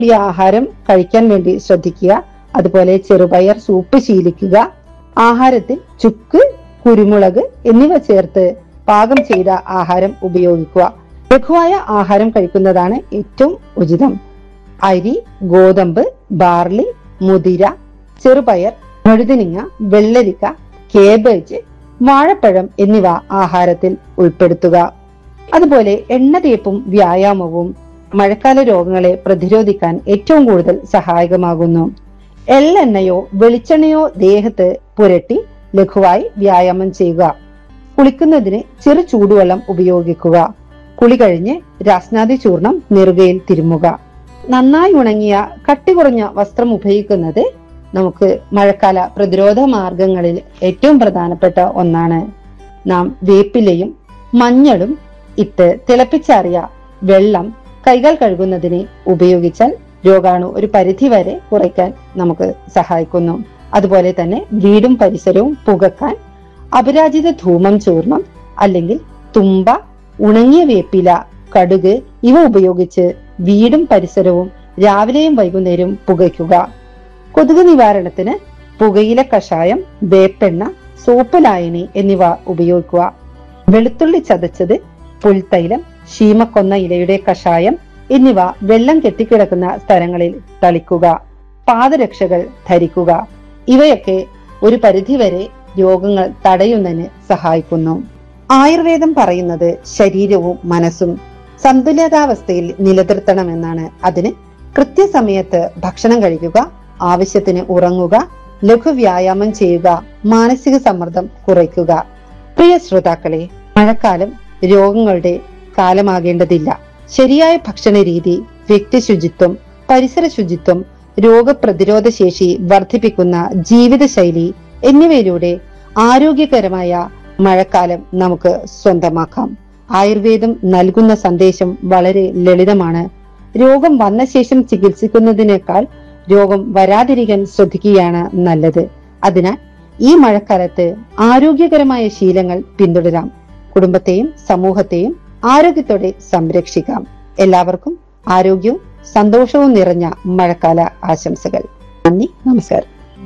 ഈ ആഹാരം കഴിക്കാൻ വേണ്ടി ശ്രദ്ധിക്കുക അതുപോലെ ചെറുപയർ സൂപ്പ് ശീലിക്കുക ആഹാരത്തിൽ ചുക്ക് കുരുമുളക് എന്നിവ ചേർത്ത് പാകം ചെയ്ത ആഹാരം ഉപയോഗിക്കുക ലഘുവായ ആഹാരം കഴിക്കുന്നതാണ് ഏറ്റവും ഉചിതം അരി ഗോതമ്പ് ബാർലി മുതിര ചെറുപയർ വഴുതനങ്ങ വെള്ളരിക്ക കേബേജ് വാഴപ്പഴം എന്നിവ ആഹാരത്തിൽ ഉൾപ്പെടുത്തുക അതുപോലെ എണ്ണ തേപ്പും വ്യായാമവും മഴക്കാല രോഗങ്ങളെ പ്രതിരോധിക്കാൻ ഏറ്റവും കൂടുതൽ സഹായകമാകുന്നു എള്ളെണ്ണയോ വെളിച്ചെണ്ണയോ ദേഹത്ത് പുരട്ടി ലഘുവായി വ്യായാമം ചെയ്യുക കുളിക്കുന്നതിന് ചെറു ചൂടുവെള്ളം ഉപയോഗിക്കുക കുളി കഴിഞ്ഞ് രാസ്നാദി ചൂർണം നെറുകയിൽ തിരുമുക നന്നായി ഉണങ്ങിയ കട്ടി കുറഞ്ഞ വസ്ത്രം ഉപയോഗിക്കുന്നത് നമുക്ക് മഴക്കാല പ്രതിരോധ മാർഗങ്ങളിൽ ഏറ്റവും പ്രധാനപ്പെട്ട ഒന്നാണ് നാം വേപ്പിലയും മഞ്ഞളും ഇട്ട് തിളപ്പിച്ചാറിയ വെള്ളം കൈകൾ കഴുകുന്നതിന് ഉപയോഗിച്ചാൽ രോഗാണു ഒരു പരിധി വരെ കുറയ്ക്കാൻ നമുക്ക് സഹായിക്കുന്നു അതുപോലെ തന്നെ വീടും പരിസരവും പുകക്കാൻ അപരാജിത ധൂമം ചൂർണം അല്ലെങ്കിൽ തുമ്പ ഉണങ്ങിയ വേപ്പില കടുക് ഇവ ഉപയോഗിച്ച് വീടും പരിസരവും രാവിലെയും വൈകുന്നേരവും പുകയ്ക്കുക കൊതുക് നിവാരണത്തിന് പുകയില കഷായം വേപ്പെണ്ണ സോപ്പ് ലായനി എന്നിവ ഉപയോഗിക്കുക വെളുത്തുള്ളി ചതച്ചത് പുൽത്തൈലം ശീമക്കൊന്ന ഇലയുടെ കഷായം എന്നിവ വെള്ളം കെട്ടിക്കിടക്കുന്ന സ്ഥലങ്ങളിൽ തളിക്കുക പാദരക്ഷകൾ ധരിക്കുക ഇവയൊക്കെ ഒരു പരിധിവരെ രോഗങ്ങൾ തടയുന്നതിന് സഹായിക്കുന്നു ആയുർവേദം പറയുന്നത് ശരീരവും മനസ്സും സന്തുലിതാവസ്ഥയിൽ നിലനിർത്തണമെന്നാണ് അതിന് കൃത്യസമയത്ത് ഭക്ഷണം കഴിക്കുക ആവശ്യത്തിന് ഉറങ്ങുക ലഘു വ്യായാമം ചെയ്യുക മാനസിക സമ്മർദ്ദം കുറയ്ക്കുക പ്രിയ ശ്രോതാക്കളെ മഴക്കാലം രോഗങ്ങളുടെ കാലമാകേണ്ടതില്ല ശരിയായ ഭക്ഷണ രീതി വ്യക്തി ശുചിത്വം പരിസര ശുചിത്വം രോഗപ്രതിരോധ ശേഷി വർദ്ധിപ്പിക്കുന്ന ജീവിതശൈലി എന്നിവയിലൂടെ ആരോഗ്യകരമായ മഴക്കാലം നമുക്ക് സ്വന്തമാക്കാം ആയുർവേദം നൽകുന്ന സന്ദേശം വളരെ ലളിതമാണ് രോഗം വന്ന ശേഷം ചികിത്സിക്കുന്നതിനേക്കാൾ രോഗം വരാതിരിക്കാൻ ശ്രദ്ധിക്കുകയാണ് നല്ലത് അതിനാൽ ഈ മഴക്കാലത്ത് ആരോഗ്യകരമായ ശീലങ്ങൾ പിന്തുടരാം കുടുംബത്തെയും സമൂഹത്തെയും ആരോഗ്യത്തോടെ സംരക്ഷിക്കാം എല്ലാവർക്കും ആരോഗ്യവും സന്തോഷവും നിറഞ്ഞ മഴക്കാല ആശംസകൾ നന്ദി നമസ്കാരം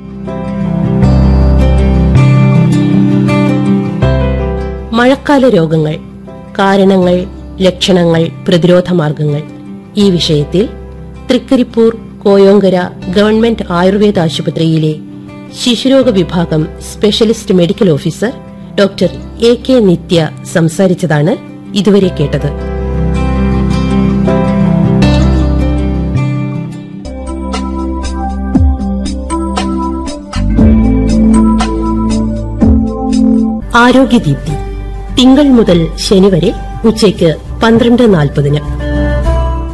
മഴക്കാല രോഗങ്ങൾ കാരണങ്ങൾ ലക്ഷണങ്ങൾ പ്രതിരോധ മാർഗങ്ങൾ ഈ വിഷയത്തിൽ തൃക്കരിപ്പൂർ കോയോങ്കര ഗവൺമെന്റ് ആയുർവേദ ആശുപത്രിയിലെ ശിശുരോഗ വിഭാഗം specialist medical officer doctor A K Nithya സംസാരിച്ചതാണ് ഇതുവരെ കേട്ടത് ആരോഗ്യദീപ്തി തിങ്കൾ മുതൽ ശനി വരെ ഉച്ചയ്ക്ക് പന്ത്രണ്ട് നാൽപ്പതിന്